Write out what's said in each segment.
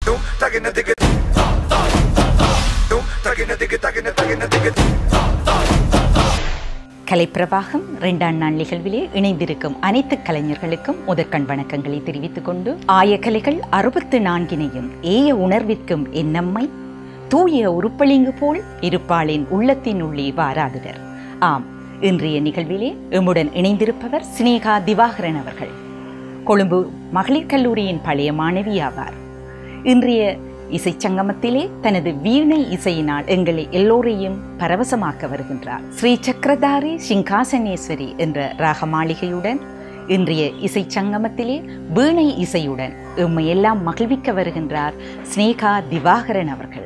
கலைப்பிரவாகம் இரண்டாம் நாள் நிகழ்விலே இணைந்திருக்கும் அனைத்து கலைஞர்களுக்கும் முதற்கண் வணக்கங்களை தெரிவித்துக் கொண்டு ஆயக்கலைகள் அறுபத்து நான்கினையும் ஏய உணர்விற்கும் என்னம்மை தூய உருப்பளிங்கு போல் இருப்பாளின் உள்ளத்தின் உள்ளே வாராதுடர் ஆம் இன்றைய நிகழ்விலே எம்முடன் இணைந்திருப்பவர் சினேகா திவாகரன் அவர்கள் கொழும்பு மகளிர் கல்லூரியின் பழைய மாணவி ஆவார் இன்றைய இசைச்சங்கமத்திலே தனது வீணை இசையினால் எங்களை எல்லோரையும் பரவசமாக்க வருகின்றார் ஸ்ரீ சக்கரதாரி சிங்காசனேஸ்வரி என்ற ராக மாளிகையுடன் இன்றைய இசைச்சங்கமத்திலே வீணை இசையுடன் எம்மை எல்லாம் மகிழ்விக்க வருகின்றார் ஸ்னேகா திவாகரன் அவர்கள்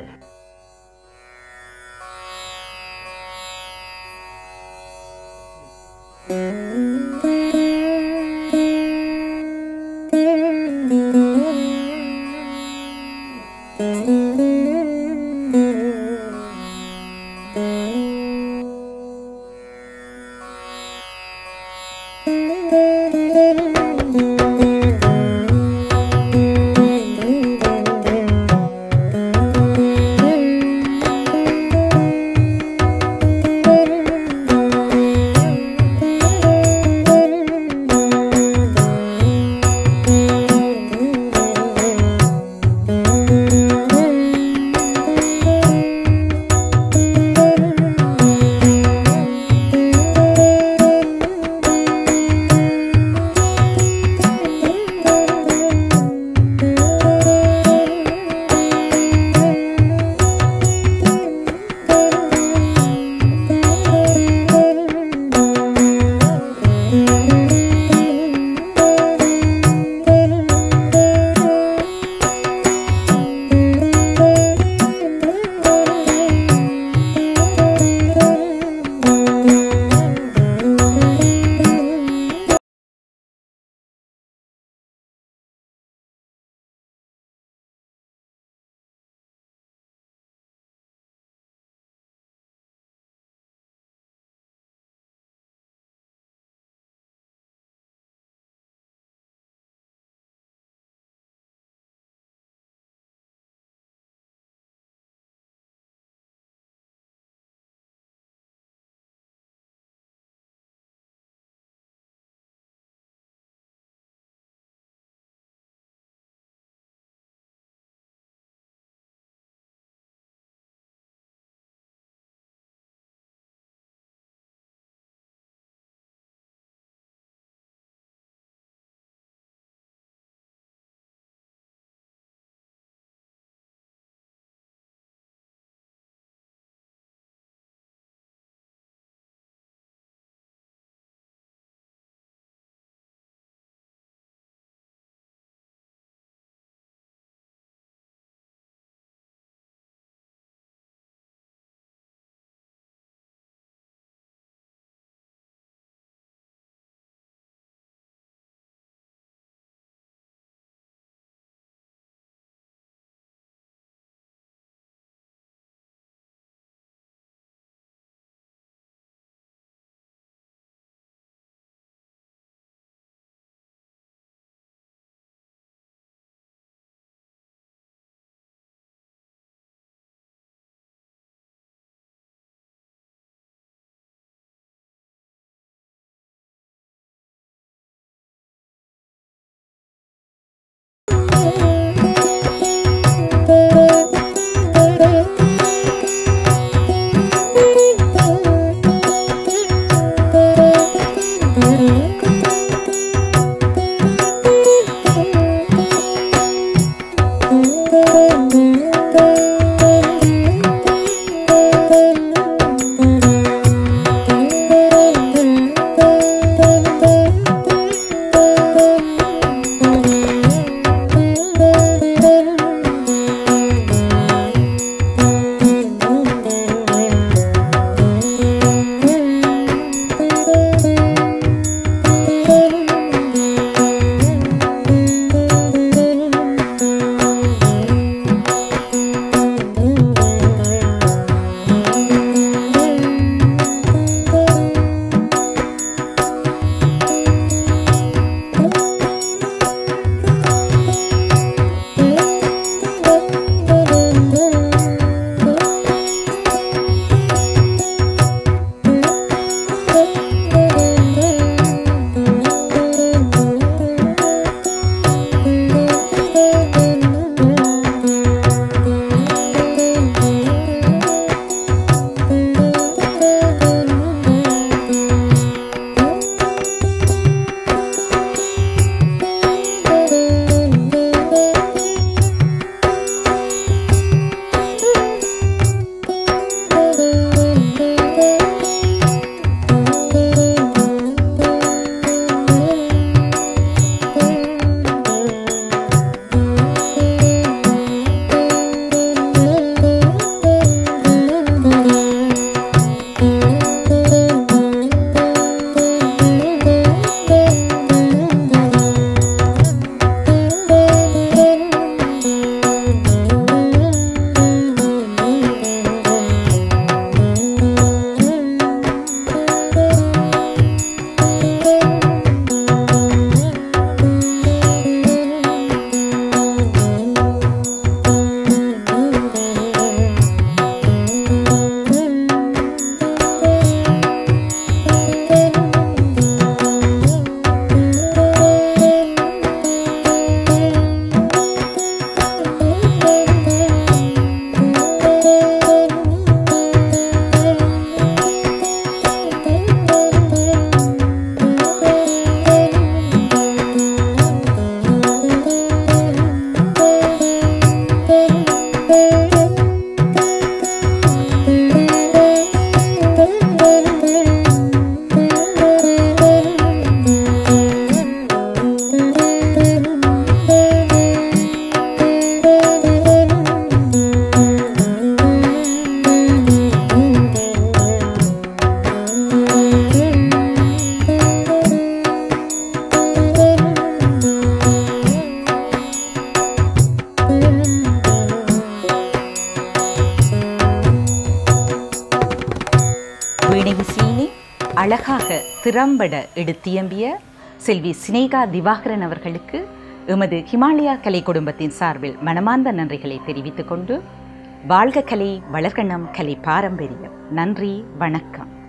அழகாக திறம்பட எடுத்தியம்பிய செல்வி சினேகா திவாகரன் அவர்களுக்கு எமது ஹிமாலயா கலை குடும்பத்தின் சார்பில் மனமார்ந்த நன்றிகளை தெரிவித்துக் கொண்டு வாழ்க கலை வளர்கணம் கலை பாரம்பரியம் நன்றி வணக்கம்